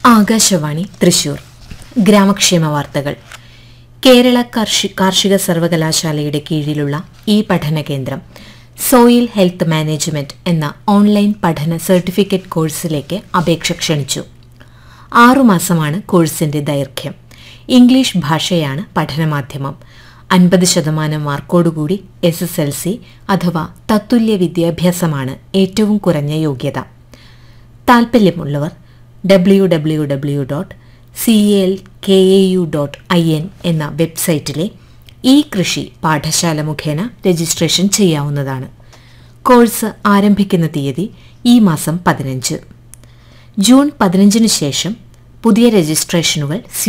ആകാശവാണി തൃശൂർ ഗ്രാമക്ഷേമ വാർത്തകൾ കേരള കാർഷി കാർഷിക സർവകലാശാലയുടെ കീഴിലുള്ള ഈ പഠന കേന്ദ്രം സോയിൽ ഹെൽത്ത് മാനേജ്മെന്റ് എന്ന ഓൺലൈൻ പഠന സർട്ടിഫിക്കറ്റ് കോഴ്സിലേക്ക് അപേക്ഷ ക്ഷണിച്ചു ആറുമാസമാണ് കോഴ്സിന്റെ ദൈർഘ്യം ഇംഗ്ലീഷ് ഭാഷയാണ് പഠനമാധ്യമം അൻപത് ശതമാനം മാർക്കോടുകൂടി എസ് എസ് എൽ സി അഥവാ തത്തുല്യ വിദ്യാഭ്യാസമാണ് ഏറ്റവും കുറഞ്ഞ യോഗ്യത താൽപ്പര്യമുള്ളവർ W W W dot C L K A U dot I N എന്ന വെബ്സൈറ്റിലെ ഈ കൃഷി പാഠശാല മുഖേന രജിസ്ട്രേഷൻ ചെയ്യാവുന്നതാണ് കോഴ്സ് ആരംഭിക്കുന്ന തീയതി ഈ മാസം പതിനഞ്ച് ജൂൺ പതിനഞ്ചിന് ശേഷം പുതിയ രജിസ്ട്രേഷനുകൾ